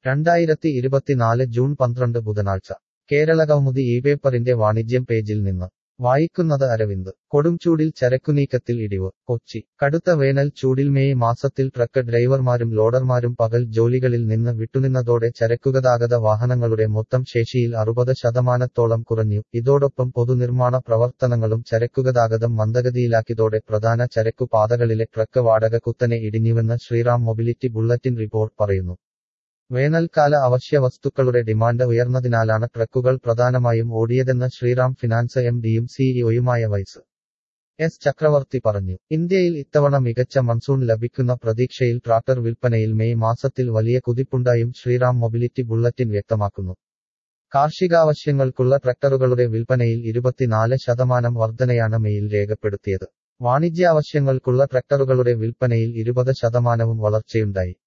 രണ്ടായിരത്തി ഇരുപത്തിനാല് ജൂൺ പന്ത്രണ്ട് ബുധനാഴ്ച കേരള കൗമുദി ഈ പേപ്പറിന്റെ വാണിജ്യം പേജിൽ നിന്ന് വായിക്കുന്നത് അരവിന്ദ് കൊടുംചൂടിൽ ചരക്കുനീക്കത്തിൽ ഇടിവ് കൊച്ചി കടുത്ത വേനൽ ചൂടിൽ മെയ് മാസത്തിൽ ട്രക്ക് ഡ്രൈവർമാരും ലോഡർമാരും പകൽ ജോലികളിൽ നിന്ന് വിട്ടുനിന്നതോടെ ചരക്കുഗതാഗത വാഹനങ്ങളുടെ മൊത്തം ശേഷിയിൽ അറുപത് ശതമാനത്തോളം കുറഞ്ഞു ഇതോടൊപ്പം പൊതുനിർമ്മാണ പ്രവർത്തനങ്ങളും ചരക്കുഗതാഗതം മന്ദഗതിയിലാക്കിയതോടെ പ്രധാന ചരക്കു പാതകളിലെ ട്രക്ക് വാടക കുത്തനെ ഇടിഞ്ഞുവെന്ന് ശ്രീറാം മൊബിലിറ്റി ബുള്ളറ്റിൻ റിപ്പോർട്ട് പറയുന്നു വേനൽക്കാല അവശ്യ വസ്തുക്കളുടെ ഡിമാൻഡ് ഉയർന്നതിനാലാണ് ട്രക്കുകൾ പ്രധാനമായും ഓടിയതെന്ന് ശ്രീറാം ഫിനാൻസ് എം ഡിയും സിഇഒയുമായ വൈസ് എസ് ചക്രവർത്തി പറഞ്ഞു ഇന്ത്യയിൽ ഇത്തവണ മികച്ച മൺസൂൺ ലഭിക്കുന്ന പ്രതീക്ഷയിൽ ട്രാക്ടർ വിൽപ്പനയിൽ മെയ് മാസത്തിൽ വലിയ കുതിപ്പുണ്ടായും ശ്രീറാം മൊബിലിറ്റി ബുള്ളറ്റിൻ വ്യക്തമാക്കുന്നു കാർഷികാവശ്യങ്ങൾക്കുള്ള ട്രാക്ടറുകളുടെ വിൽപ്പനയിൽ ഇരുപത്തിനാല് ശതമാനം വർധനയാണ് മെയിൽ രേഖപ്പെടുത്തിയത് വാണിജ്യാവശ്യങ്ങൾക്കുള്ള ട്രാക്ടറുകളുടെ വിൽപ്പനയിൽ ഇരുപത് ശതമാനവും വളർച്ചയുണ്ടായി